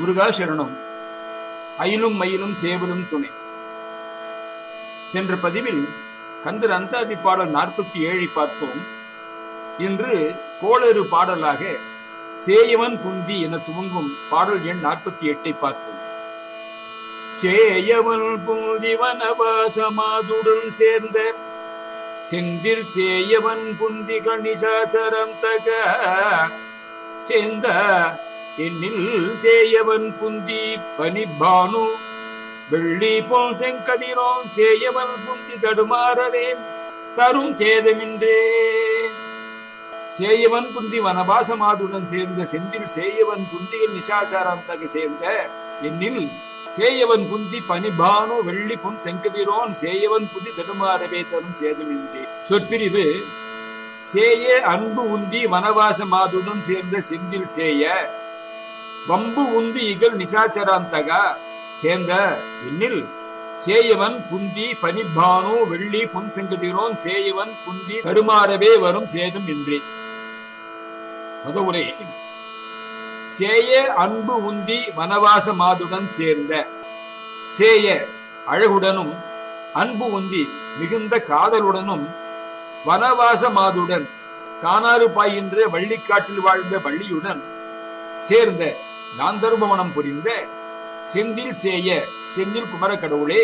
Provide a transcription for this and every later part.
முருகா சரணம் அயிலும் மயிலும் சேவலும் துணை சென்ற பதிவில் கந்தர் அந்தாதி பாடல் நாற்பத்தி ஏழை பார்த்தோம் இன்று கோளறு பாடலாக சேயவன் புந்தி என துவங்கும் பாடல் எண் நாற்பத்தி எட்டை பார்ப்போம் சேயவன் புந்தி வனவாசமாதுடன் சேர்ந்த செந்தில் சேயவன் புந்தி கணிசாசரம் தக சேர்ந்த என்னில் சேயவன் புந்தி பனிபானு வெள்ளி போல் செங்கதிரோன் சேயவன் புந்தி தடுமாறவே தரும் சேதமின்றே சேயவன் புந்தி வனவாசமாதுடன் சேர்ந்த செந்தில் சேயவன் புந்திகள் நிஷாச்சாரந்தக சேர்ந்த என்னில் சேயவன் புந்தி பனிபானு வெள்ளி பொன் செங்கதிரோன் சேயவன் புந்தி தடுமாறவே தரும் சேதமின்றே சொற்பிரிவு சேய அன்பு உந்தி வனவாச மாதுடன் சேர்ந்த செந்தில் சேய வம்பு உந்தி இகழ் நிசாச்சராந்தகா சேர்ந்த இன்னில் சேயவன் புந்தி பனிபானு வெள்ளி பொன் செங்கதிரோன் சேயவன் புந்தி தடுமாறவே வரும் சேதம் இன்றி பதவுரை சேய அன்பு உந்தி வனவாச மாதுடன் சேர்ந்த சேய அழகுடனும் அன்பு உந்தி மிகுந்த காதலுடனும் வனவாச மாதுடன் காணாறு பாயின்ற வள்ளிக்காட்டில் வாழ்ந்த வள்ளியுடன் சேர்ந்த காந்தர்பவனம் புரிந்த செந்தில் சேய செந்தில் குமர கடவுளே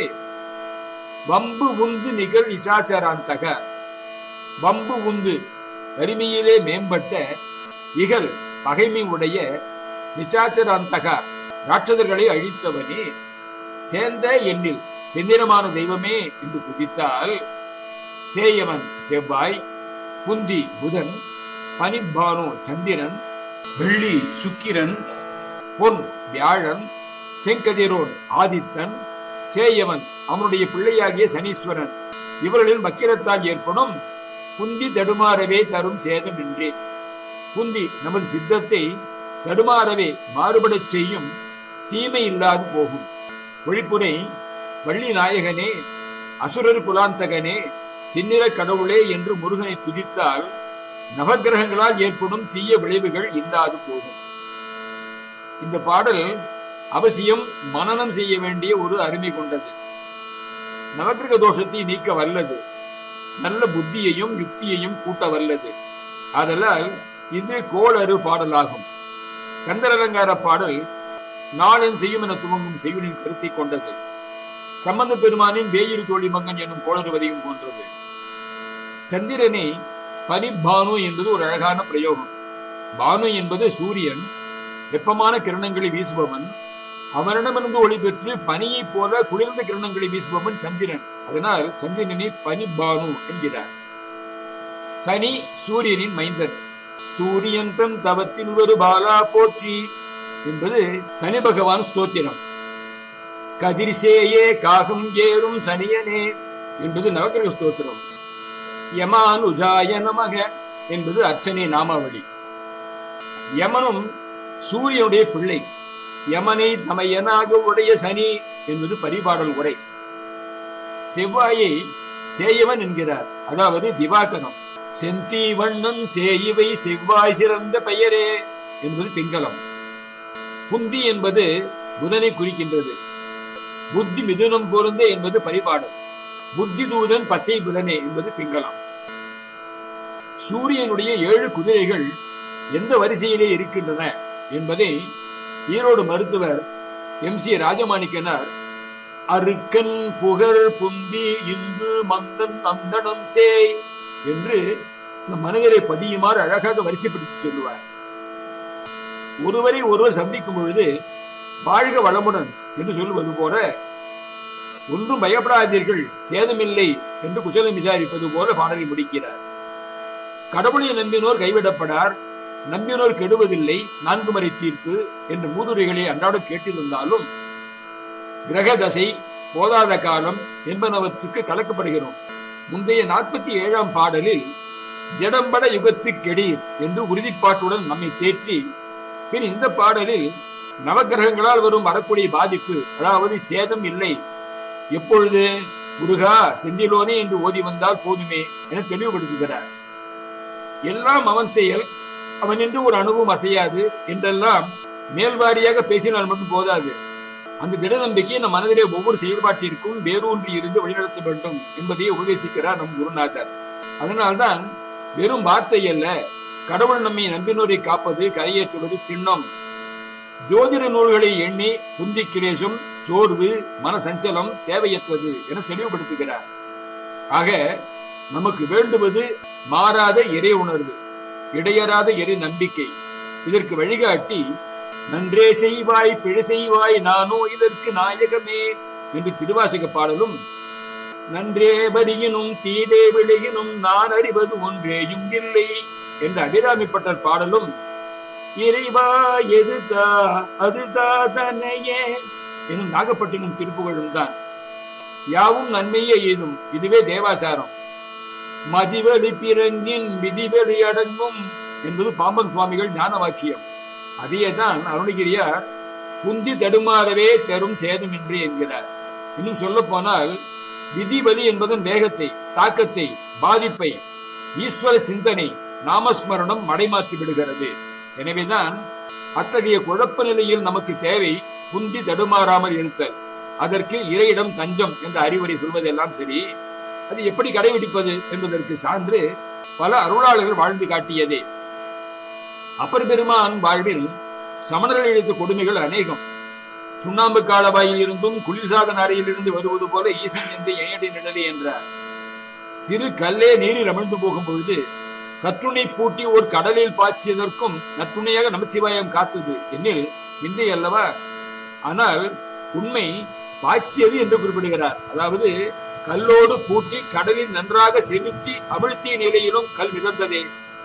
வம்பு உந்து நிகழ் இசாச்சாராந்தக வம்பு உந்து வறுமையிலே மேம்பட்ட இகழ் பகைமை உடைய நிசாச்சராந்தக ராட்சதர்களை அழித்தவனே சேர்ந்த எண்ணில் செந்திரமான தெய்வமே என்று குதித்தால் சேயவன் செவ்வாய் புந்தி புதன் பனிபானு சந்திரன் வெள்ளி சுக்கிரன் பொன் வியாழன் செங்கதிரோன் ஆதித்தன் சேயவன் அவனுடைய பிள்ளையாகிய சனீஸ்வரன் இவர்களின் வக்கிரத்தால் ஏற்படும் புந்தி தடுமாறவே தரும் சேதம் என்றே புந்தி நமது சித்தத்தை தடுமாறவே மாறுபடச் செய்யும் தீமை இல்லாது போகும் ஒழிப்புரை வள்ளி நாயகனே அசுரர் குலாந்தகனே சின்னிற கடவுளே என்று முருகனை துதித்தால் நவகிரகங்களால் ஏற்படும் தீய விளைவுகள் இல்லாது போகும் இந்த பாடல் அவசியம் மனனம் செய்ய வேண்டிய ஒரு அருமை கொண்டது நவகிரக தோஷத்தை நீக்க வல்லது நல்ல புத்தியையும் யுக்தியையும் கூட்ட வல்லது ஆதலால் இது கோளறு பாடலாகும் கந்தரலங்கார பாடல் நாளன் செய்யும் என துவங்கும் செய்யுளின் கருத்தை கொண்டது சம்பந்த பெருமானின் வேயிறு தோழி மங்கன் என்னும் கோளறுவதையும் போன்றது சந்திரனை பனிபானு என்பது ஒரு அழகான பிரயோகம் பானு என்பது சூரியன் வெப்பமான கிரணங்களை வீசுபவன் அவனிடமிருந்து ஒளி பெற்று பனியைப் போல குளிர்ந்த கிரணங்களை வீசுபவன் சந்திரன் அதனால் சந்திரனை பனிபானு என்கிறார் சனி சூரியனின் மைந்தன் சூரியன் தன் தவத்தில் ஒரு பாலா போற்றி என்பது சனி பகவான் ஸ்தோத்திரம் கதிர்சேயே காகம் ஏறும் சனியனே என்பது நவக்கிரக ஸ்தோத்திரம் யமான் உஜாய நமக என்பது அர்ச்சனை நாமாவளி யமனும் சூரியனுடைய பிள்ளை யமனை தமையனாக உடைய சனி என்பது பரிபாடல் உரை செவ்வாயை சேயவன் என்கிறார் அதாவது திவாகரம் செந்தி வண்ணன் சேயிவை செவ்வாய் சிறந்த பெயரே என்பது பிங்களம் புந்தி என்பது புதனை குறிக்கின்றது புத்தி மிதுனம் பொருந்த என்பது பரிபாடல் புத்தி தூதன் பச்சை புதனே என்பது பிங்களம் சூரியனுடைய ஏழு குதிரைகள் எந்த வரிசையிலே இருக்கின்றன என்பதை ஈரோடு மருத்துவர் எம் சி ராஜமாணிக்கனார் அருக்கன் புகழ் புந்தி இந்து மந்தன் அந்தனம் சேய் என்று இந்த மனிதரை பதியுமாறு அழகாக வரிசைப்படுத்தி சொல்லுவார் ஒருவரை ஒருவர் சந்திக்கும் பொழுது வாழ்க வளமுடன் என்று சொல்லுவது போல ஒன்றும் பயப்படாதீர்கள் சேதமில்லை என்று குசலம் விசாரிப்பது போல பாடலை முடிக்கிறார் கடவுளை நம்பினோர் கைவிடப்படார் நம்பினோர் கெடுவதில்லை நான்கு மறை தீர்ப்பு என்ற மூதுரைகளை அன்றாடம் கேட்டிருந்தாலும் கிரக தசை போதாத காலம் என்பனவற்றுக்கு கலக்கப்படுகிறோம் முந்தைய நாற்பத்தி ஏழாம் பாடலில் ஜடம்பட யுகத்து கெடீர் என்று உறுதிப்பாட்டுடன் நம்மை தேற்றி பின் இந்த பாடலில் நவகிரகங்களால் வரும் வரக்கூடிய பாதிப்பு அதாவது சேதம் இல்லை எப்பொழுது முருகா செந்திலோனே என்று ஓதி வந்தால் போதுமே என தெளிவுபடுத்துகிறார் எல்லாம் அவன் செயல் அவன் என்று ஒரு அணுவும் அசையாது என்றெல்லாம் மேல்வாரியாக பேசினால் மட்டும் போதாது அந்த திட நம்பிக்கையை நம் மனதிலே ஒவ்வொரு செயல்பாட்டிற்கும் வேரூன்றி இருந்து வழிநடத்த வேண்டும் என்பதையே உபதேசிக்கிறார் நம் குருநாதர் அதனால்தான் வெறும் வார்த்தை அல்ல கடவுள் நம்மை நம்பினோரை காப்பது கரையேற்றுவது திண்ணம் ஜோதிட நூல்களை எண்ணி புந்தி கிரேசம் சோர்வு மன சஞ்சலம் தேவையற்றது என தெளிவுபடுத்துகிறார் ஆக நமக்கு வேண்டுவது மாறாத இறை உணர்வு இடையறாத இறை நம்பிக்கை இதற்கு வழிகாட்டி நன்றே செய்வாய் பிழை செய்வாய் நானோ இதற்கு நாயகமே என்று திருவாசக பாடலும் நன்றே வரியினும் தீதே விளையினும் நான் அறிவது ஒன்றேயும் இல்லை என்ற அபிராமிப்பட்டர் பாடலும் இறைவா எதுதா அதுதா தன்னையே எனும் நாகப்பட்டினம் திருப்புகழும் தான் யாவும் நன்மையே எய்தும் இதுவே தேவாசாரம் மதிவெளி பிறங்கின் விதிவெளி அடங்கும் என்பது பாம்பன் சுவாமிகள் ஞான வாக்கியம் அதையேதான் அருணகிரியார் குந்தி தடுமாறவே தரும் சேதமின்றி என்கிறார் இன்னும் சொல்ல போனால் விதிவலி என்பதன் வேகத்தை தாக்கத்தை பாதிப்பை ஈஸ்வர சிந்தனை நாமஸ்மரணம் மடைமாற்றி விடுகிறது எனவேதான் அத்தகைய குழப்ப நிலையில் நமக்கு தேவை குந்தி தடுமாறாமல் இருத்தல் அதற்கு இறையிடம் தஞ்சம் என்ற அறிவுரை சொல்வதெல்லாம் சரி அது எப்படி கடைபிடிப்பது என்பதற்கு சான்று பல அருளாளர்கள் வாழ்ந்து காட்டியதே அப்பர் பெருமான் வாழ்வில் சமணர்கள் இழைத்த கொடுமைகள் அநேகம் சுண்ணாம்பு காலவாயில் இருந்தும் குளிர்சாதன அறையில் இருந்து வருவது போல ஈசன் எந்த இணையடி நிழலே என்றார் சிறு கல்லே நீரில் அமிழ்ந்து போகும் பொழுது கற்றுணை பூட்டி ஒரு கடலில் பாய்ச்சியதற்கும் நற்றுணையாக நமச்சிவாயம் காத்தது என்னில் விந்தை அல்லவா ஆனால் உண்மை பாய்ச்சியது என்று குறிப்பிடுகிறார் அதாவது கல்லோடு பூட்டி கடலில் நன்றாக செலுத்தி அமிழ்த்திய நிலையிலும் கல் மிதந்ததே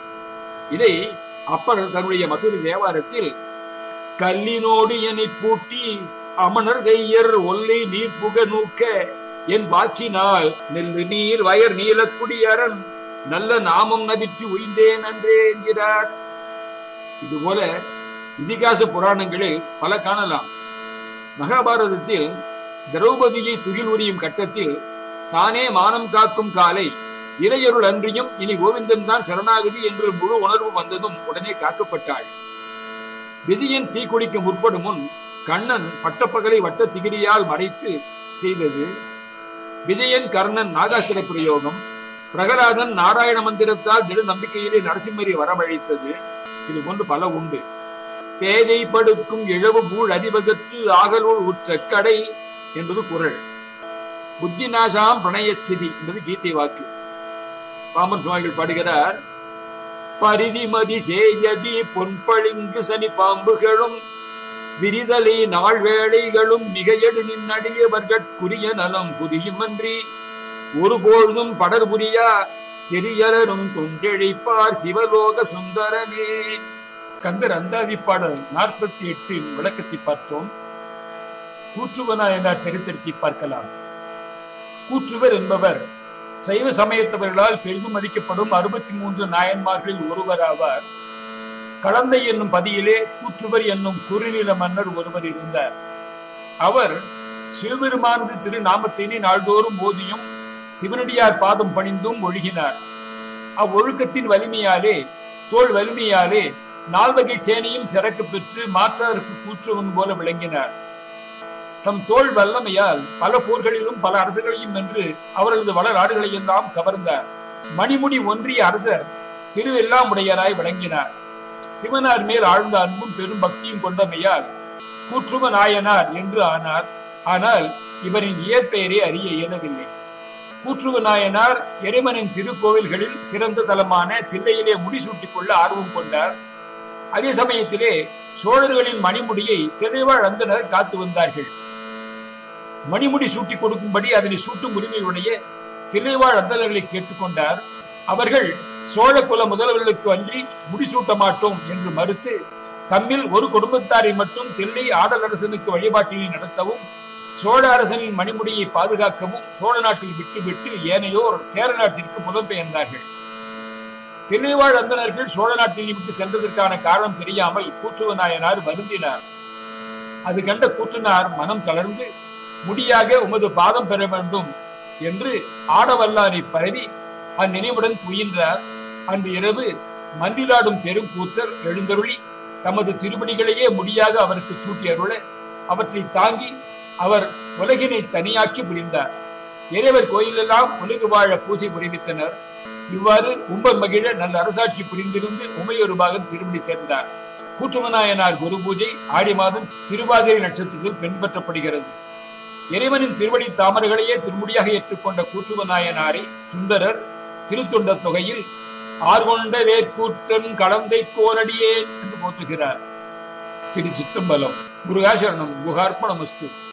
இதை அப்பர் தன்னுடைய மற்றொரு தேவாரத்தில் கல்லினோடு என்னை பூட்டி அமணர் கையர் ஒல்லை நீர் புக நூக்க என் வாக்கினால் நெல்லு நீர் வயர் நீலக்குடியரன் நல்ல நாமம் நபிற்று உய்ந்தேன் அன்றே என்கிறார் இதுபோல இதிகாச புராணங்களில் பல காணலாம் மகாபாரதத்தில் திரௌபதியை துகில் உரியும் கட்டத்தில் தானே மானம் காக்கும் காலை இறையருள் அன்றியும் இனி கோவிந்தன் தான் சரணாகதி என்று முழு உணர்வு வந்ததும் உடனே காக்கப்பட்டாள் விஜயன் தீக்குளிக்க முற்படும் முன் கண்ணன் பட்டப்பகலை வட்ட திகிரியால் மறைத்து செய்தது விஜயன் கர்ணன் நாகாஸ்திர பிரயோகம் பிரகலாதன் நாராயண மந்திரத்தால் திட நம்பிக்கையிலே நரசிம்மரை வரவழைத்தது இது போன்று பல உண்டு பேதை படுக்கும் இழவு பூழ் அதிபகற்று ஆகலூர் உற்ற கடை என்பது குரல் புத்தி நாசாம் பிரணயஸ்திதி என்பது கீதை வாக்கு பாமர் சுவாமிகள் பாடுகிறார் பரிதிமதி சேயதி பொன்பளிங்கு சனி பாம்புகளும் விரிதலை நாள் வேளைகளும் மிகையடு நின்னடியவர்கட்குரிய நலம் புதியுமன்றி ஒருபொழுதும் படர் புரியா செரியலரும் தொன்றெழிப்பார் சிவலோக சுந்தரனே கந்தர் அந்தாதி பாடல் நாற்பத்தி எட்டு விளக்கத்தை பார்த்தோம் கூற்றுவனா என்றார் சரித்திரத்தை பார்க்கலாம் கூற்றுவர் என்பவர் சைவ சமயத்தவர்களால் பெரிதும் மதிக்கப்படும் அறுபத்தி மூன்று நாயன்மார்களில் ஒருவராவார் கலந்தை என்னும் பதியிலே கூற்றுவர் என்னும் குறுநில மன்னர் ஒருவர் இருந்தார் அவர் சிவபெருமானது திருநாமத்தினை நாள்தோறும் ஓதியும் சிவனடியார் பாதம் பணிந்தும் ஒழுகினார் அவ்வொழுக்கத்தின் வலிமையாலே தோல் வலிமையாலே நால்வகை சேனையும் சிறக்கு பெற்று மாற்றாருக்கு கூற்றுவன் போல விளங்கினார் தம் தோல் வல்லமையால் பல போர்களிலும் பல அரசுகளையும் வென்று அவர்களது வள நாடுகளையெல்லாம் கவர்ந்தார் மணிமுடி ஒன்றிய அரசர் திருவெல்லாம் உடையராய் விளங்கினார் சிவனார் மேல் ஆழ்ந்த அன்பும் பெரும் பக்தியும் கொண்டமையால் கூற்றுவ நாயனார் என்று ஆனார் ஆனால் இவரின் இயற்பெயரை அறிய இயலவில்லை கூற்றுவ நாயனார் இறைவனின் திருக்கோவில்களில் சிறந்த தலமான தில்லையிலே முடிசூட்டிக் கொள்ள ஆர்வம் கொண்டார் அதே சமயத்திலே சோழர்களின் மணிமுடியை திரைவாழ் அந்தனர் காத்து வந்தார்கள் மணிமுடி சூட்டி கொடுக்கும்படி அதனை சூட்டும் உரிமையுடைய திரைவாழ் அந்தனர்களை கேட்டுக்கொண்டார் அவர்கள் சோழ குல முதல்வர்களுக்கு அன்றி முடிசூட்ட மாட்டோம் என்று மறுத்து தம்மில் ஒரு குடும்பத்தாரை மட்டும் தில்லை ஆடலரசனுக்கு வழிபாட்டினை நடத்தவும் சோழ அரசனின் மணிமுடியை பாதுகாக்கவும் சோழ நாட்டில் விட்டுவிட்டு ஏனையோர் சேர நாட்டிற்கு புலம்பெயர்ந்தார்கள் தில்லைவாழ் அந்தனர்கள் சோழ நாட்டை விட்டு சென்றதற்கான காரணம் தெரியாமல் கூற்றுவ நாயனார் வருந்தினார் அது கண்ட கூற்றுனார் மனம் தளர்ந்து முடியாக உமது பாதம் பெற வேண்டும் என்று ஆடவல்லாரை பரவி அந்நினைவுடன் துயின்றார் அன்று இரவு மந்திலாடும் பெரும் கூத்தர் எழுந்தருளி தமது திருப்பணிகளையே முடியாக அவருக்கு சூட்டி அருள அவற்றை தாங்கி அவர் உலகினை தனியாட்சி புரிந்தார் இறைவர் கோயிலெல்லாம் உலகு வாழ பூசை புரிவித்தனர் இவ்வாறு உம்பர் மகிழ நல்ல அரசாட்சி புரிந்திருந்து உமையொருபாகன் திருமணி சேர்ந்தார் கூற்றுமநாயனார் குரு பூஜை ஆடி மாதம் திருவாதிரை நட்சத்திரத்தில் பின்பற்றப்படுகிறது இறைவனின் திருவடி தாமரைகளையே திருமுடியாக ஏற்றுக்கொண்ட கூற்றுவநாயனாரை சுந்தரர் திருத்தொண்ட தொகையில் ஆர்கொண்ட வேற்கூற்றன் கலந்தை கோரடியே என்று போற்றுகிறார் திரு சிற்றம்பலம் முருகாசரணம் குகார்ப்பணமஸ்து